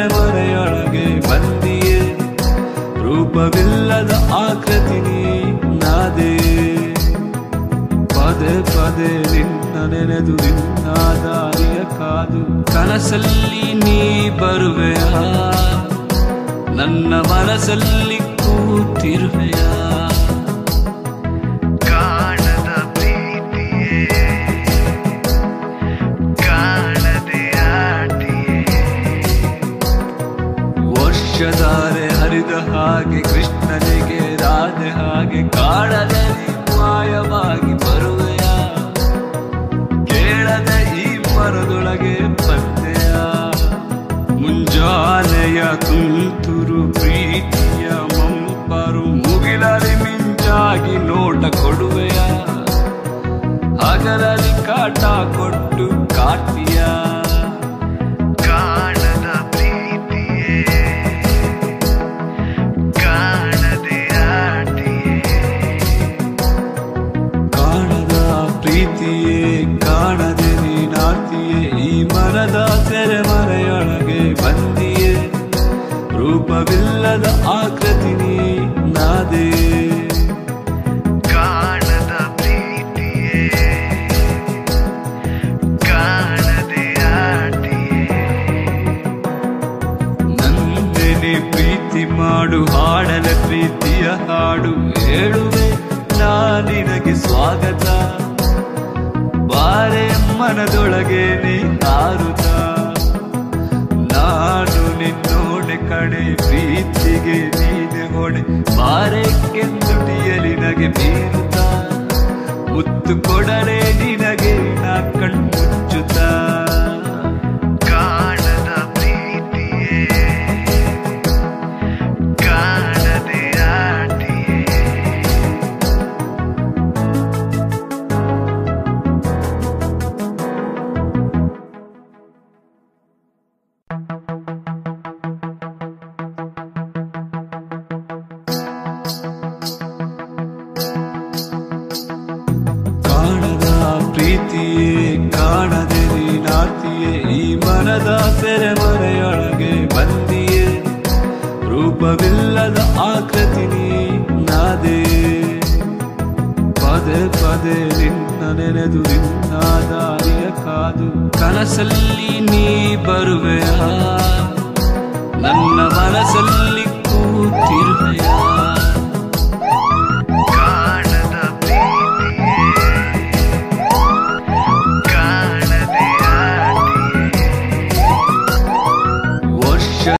ಸೆರೆಮನೆಯೊಳಗೆ ಬಂದಿಯೇ ರೂಪವಿಲ್ಲದ ಆಕೃತಿ ನೀ ನಾದೇ ಪದೇ ಪದೇ ನಿನ್ನ ನೆನೆದು ನಿನ್ನ ದಾರಿಯ ಕಾದು ಕನಸಲ್ಲಿ ನೀ ಬರುವೆಯ ನನ್ನ ಮನಸ್ಸಲ್ಲಿ ಕೂತಿರುವೆಯ ಕಾಣದ ಪ್ರೀತಿಯೇ ಕಾಣದೆ ಆಟಿಯೇ ವರ್ಷಧಾರೆ ಹರಿದ ಹಾಗೆ ಕೃಷ್ಣನಿಗೆ ರಾಧೆ ಹಾಗೆ ಕಾಡದೆ ನೀ ಮಾಯವಾಗಿ ಬರುವೆಯ ಕೇಳದೆ ಈ ಮರದೊಳಗೆ ಬಂದೆಯ ಮುಂಜಾನೆಯ ತುಂತುರು ಪ್ರೀತಿಯ ಮಂಪರು ಮುಗಿಲಲ್ಲಿ ಮಿಂಚಾಗಿ ನೋಟ ಕೊಡುವೆಯ ಹಗಲಲ್ಲಿ ಕಾಟ ಕೊಟ್ಟು ಕಾಟಿಯ ಕಾಣದ ಪ್ರೀತಿಯೇ ಕಾಣದೆ ಆಟಿಯೇ ಕಾಣದ ಪ್ರೀತಿಯೇ ಕಾಣದೆ ನೀನಾತಿಯೇ ಈ ಮನದ ಸೆರೆಮನೆಯೊಳಗೆ ಬಂದಿಯೇ ರೂಪವಿಲ್ಲದ ಆಕೃತಿ ನೀ ನಾದೇ ಕಾಣದ ಪ್ರೀತಿಯೇ ಕಾಣದೆ ಆಟಿಯೇ ನನ್ನೆನೆ ಪ್ರೀತಿ ಮಾಡು ಹಾಡಲ ಪ್ರೀತಿಯ ಹಾಡು ಹೇಳುವೆ ನಾ ನಿನಗೆ ಸ್ವಾಗತ ಬಾರೆ ಮನದೊಳಗೆ ನೀ ಹಾರುತ್ತ ನಾನು ನಿನ್ನೋಡೆ ಕಡೆ ಪ್ರೀತಿಗೆ ನೀನೆ ಹೊಡೆ ಬಾರೆಕ್ಕೆಂದುಟಿಯಲಿ ನಗೆ ಬೀರುತ್ತ ಮುತ್ತು ಕೊಡಲೆ ನಿನಗೆ ನಾ ಕಣ್ಮುಚ್ಚುತ್ತ ಕಾಣದ ಪ್ರೀತಿಯೇ ಕಾಣದೆ ಆಟಿಯೇ ಕಾಣದ ಪ್ರೀತಿಯೇ ಕಾಣದೆ ನೀನಾತಿಯೇ ಈ ಮನದ ಸೆರೆಮನೆಯೊಳಗೆ ಬಂದಿಯೇ ರೂಪವಿಲ್ಲದ ಆಕೃತಿ ನೀ ನಾದೇ ಪದೇ ಪದೇ ನಿನ್ನ ನೆನೆದು ನಿನ್ನ ದಾರಿಯ ಕಾದು ಕನಸಲ್ಲಿ ನೀ ಬರುವೆಯ ನನ್ನ ಮನಸ್ಸಲ್ಲಿ